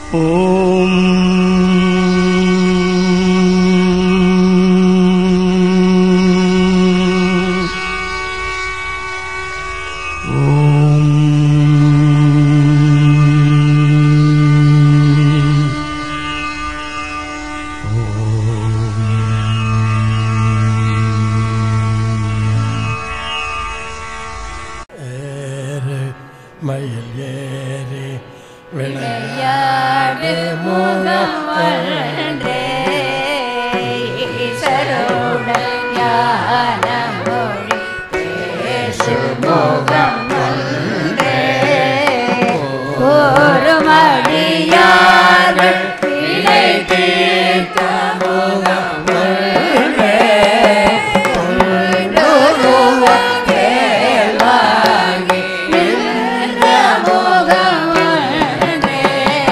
ஓம் ஓம் ஏறு மயில் ஏறி விளையாடு முகம் வளர்ந்தே ஈசருடன் ஞானமொழி பேசும் முகம் வந்தே ஒருமடியார்கள் வினை தீர்த்த முகம் வந்தே வாங்கி நின்ற முகம் வந்தே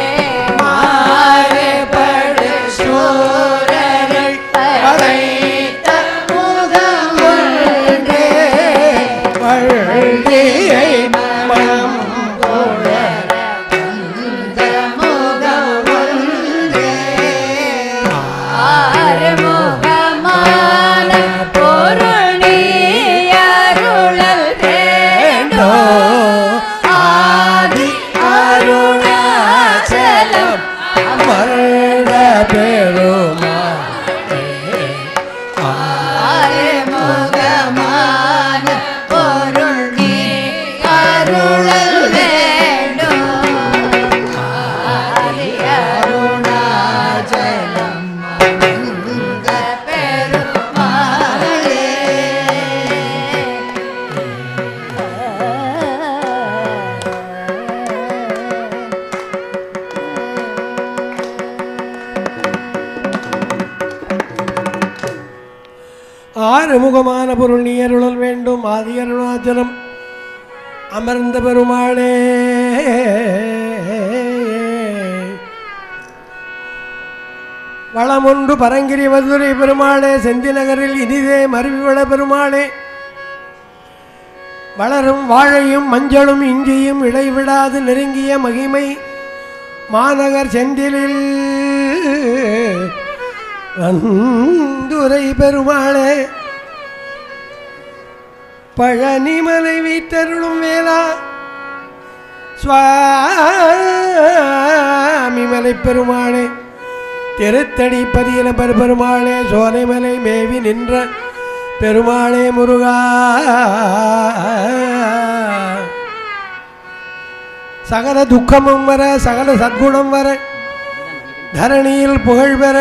மாறுபடு சூரர்கள் படைத்த முகம் ஒன்றே வள்ளியை மனம் இந்த முகம் ஒன்றே ஆறுமுகமான பொருள் நீ அருளல் வேண்டோ ஆதி அருணாச்சலம் மரண பெருமா ஆறுமுகமான பொருள் நீ அருளல் வேண்டும் ஆதி அருணாச்சலம் அந்த பெருமாளே ஆறுமுகமான பொருள் நீ அருளல் வேண்டும் ஆதி அருணாச்சலம் அமர்ந்த பெருமாளே வளமொன்று பரங்கிரி மதுரை பெருமாளே செந்திநகரில் இனிதே மருவிவள பெருமாளே வளரும் வாழையும் மஞ்சளும் இஞ்சியும் இடைவிடாது நெருங்கிய மகிமை மாநகர் செந்திலில் வந்துரை பெருமாளே பழனிமலை வீட்டருளும் வேளா சுவாமி மலை பெருமாளே திருத்தடி பதியில பெருமாளே சோலைமலை மேவி நின்ற பெருமாளே முருகா சகல துக்கமும் வர சகல சத்குணம் வர தரணியில் புகழ் பெற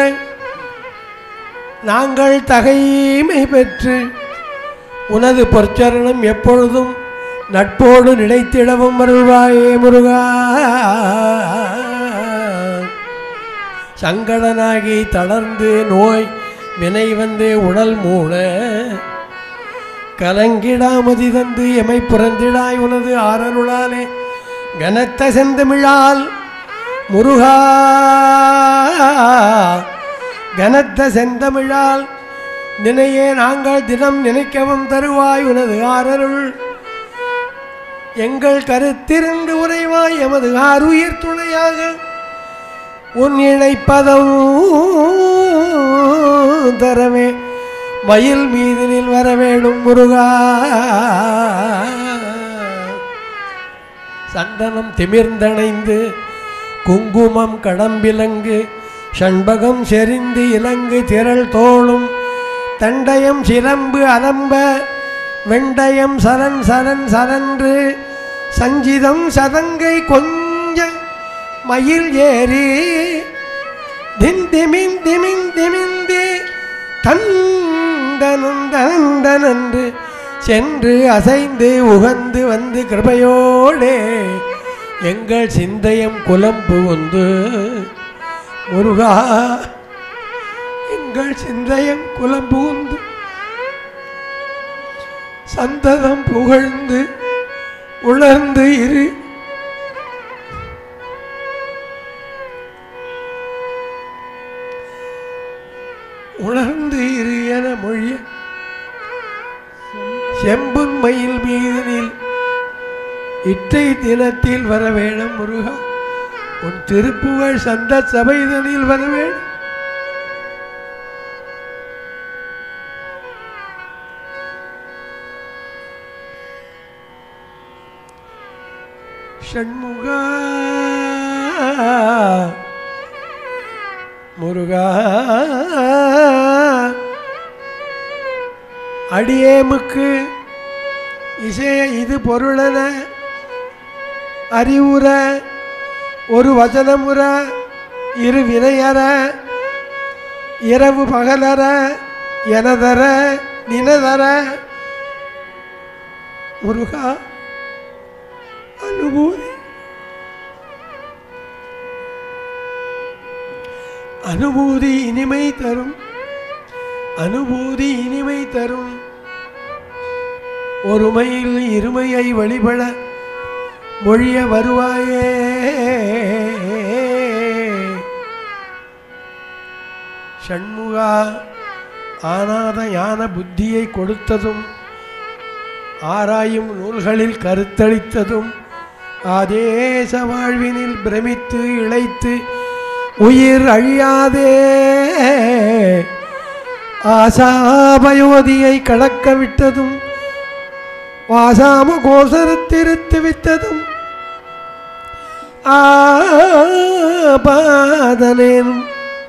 நாங்கள் தகைமை பெற்று உனது பொற்சரணம் எப்பொழுதும் நட்போடு நினைத்திடவும் அருள்வாயே முருகா சங்கடனாகி தளர்ந்து நோய் வினை வந்து உடல் மூட கலங்கிடாமதி தந்து எமை புறந்திடாய் உனது ஆரருளாலே கனத்த செந்தமிழால் முருகா கனத்த செந்தமிழால் நினையே நாங்கள் தினம் நினைக்கவும் தருவாய் உனது ஆரருள் எங்கள் கருத்திருந்து உறைவாய் எமது ஆறுயிர் துணையாக உன் இணைப்பதம் தரவே மயில் மீதினில் வர வேணும் முருகா சந்தனம் திமிர்ந்தணைந்து குங்குமம் கடம்பிலங்கு சண்பகம் செறிந்து இலங்கு திரள் தோளும் தண்டயம் சிலம்பு அலம்ப வெண்டயம் சரண் சரண் சரன்று சஞ்சிதம் சதங்கை கொஞ்ச மயில் ஏறி திந்திமின் திமின் திமிந்தி தந்தனந்தனந்தனன்று சென்று அசைந்து உகந்து வந்து கிருபையோடே எங்கள் சிந்தயம் குலம் புகுந்து முருகா எங்கள் சிந்தயம் குலம் புகுந்து சந்ததம் புகழ்ந்து உணர்ந்து இரு உணர்ந்து இரு என மொழிய செம்புன் மயில் மீதனில் இற்றை தினத்தில் வர வேணும் முருகா உன் திருப்புகழ் சந்த சபைதனில் வரவேன் ஷண்முகா முருகா அடியேமுக்கு இசைய இது பொருளன அறிவுற ஒரு வசனமுற இரு வினையற இரவு பகலற எனதர நினதர முருகா அனுபூதி அனுபூதி இனிமை தரும் அனுபூதி இனிமை தரும் ஒருமையில் இருமையை வழிபட மொழிய வருவாயே ஷண்முகா ஆனாத ஞான புத்தியை கொடுத்ததும் ஆராயும் நூல்களில் கருத்தளித்ததும் ஆதேச வாழ்வினில் பிரமித்து இழைத்து உயிர் அழியாதே ஆசாபயோதியை கடக்க விட்டதும் வாசாம கோசரத்திருத்து விட்டதும் ஆபாதனேனும்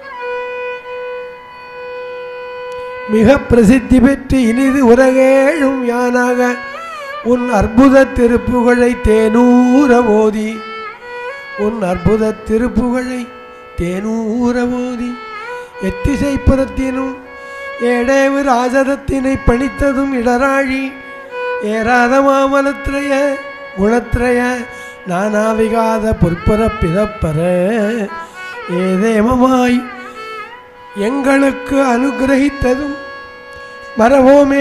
மிக பிரசித்தி பெற்று இனிது உலகேழும் யானாக உன் அற்புத திருப்புகழை தேனூர ஓதி உன் அற்புத திருப்புகழை தேனூர ஓதி எத்திசைப்புறத்தினும் ஏடேவு ராஜரத்தினை பணித்ததும் இடராழி ஏறாத மாமலத்திரைய குணத்திரைய நானாவிகாத பொற்புற பிதப்பர ஏதேமமாய் எங்களுக்கு அனுகிரகித்ததும் மறவோமே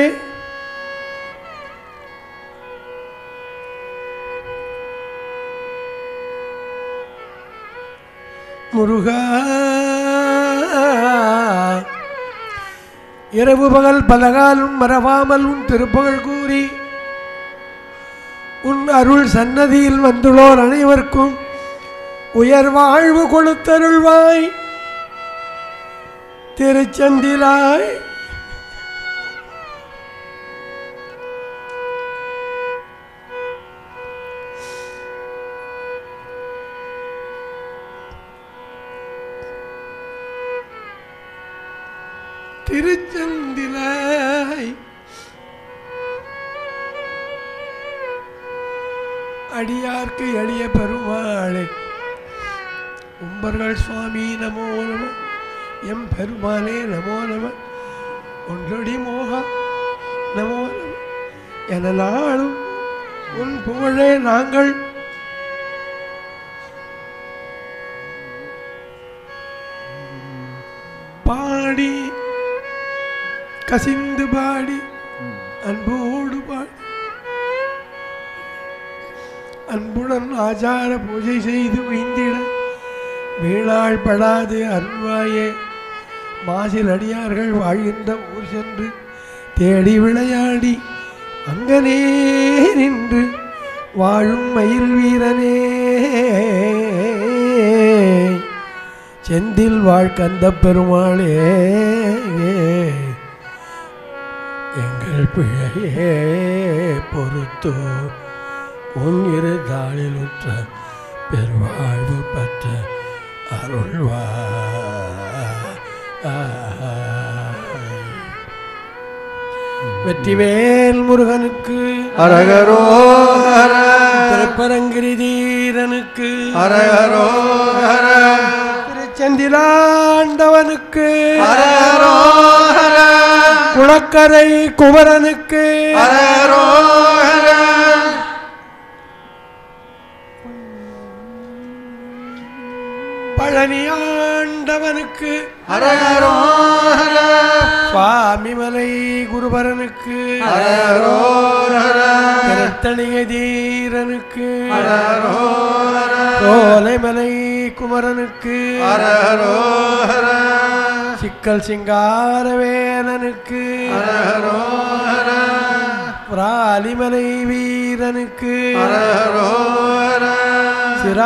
முருகா இரவு பகல் பலகாலும் மறவாமல் உன் திருப்புகழ் கூறி உன் அருள் சன்னதியில் வந்துள்ளோர் அனைவருக்கும் உயர் வாழ்வு கொடுத்தருள்வாய் திருச்செந்திலாய் திருச்செந்திலாய் அடியார்க்கு எளிய பெருமாளே உம்பர்கள் சுவாமி நமோ நம எம் பெருமானே நமோ நம ஒன்றொடி மோகா நமோ நம என நாளும் உன் புகழே நாங்கள் பாடி கசிந்து பாடி அன்போடு பாடி அன்புடன் ஆச்சார பூஜை செய்து உய்ந்திட வீணாள் படாது அருள்வாயே மாசில் அடியார்கள் வாழ்கின்ற ஊர் சென்று தேடி விளையாடி அங்கனே நின்று வாழும் மயில் வீரனே செந்தில் வாழ்கந்த பெருமாளே எங்கள் பிழையே பொறுத்தோ உன் இரு தாளிலுற்ற பெருவாழ்வு பெற்ற அருள்வா வெற்றிவேல் முருகனுக்கு அரகரோகர திருப்பரங்கிரி தீரனுக்கு அரகரோகர திருச்செந்திலாண்டவனுக்கு அரகரோகர குளக்கரை குமரனுக்கு அரகரோகர பழனியாண்டவனுக்கு அரகரோகர சுவாமிமலை குருபரனுக்கு அரகரோகர திருத்தணிகை தீரனுக்கு அரகரோகர சோலைமலை குமரனுக்கு அரகரோகர சிக்கல் சிங்காரவேலனுக்கு அரகரோகர பிராலிமலை வீரனுக்கு அரகரோகர சிரா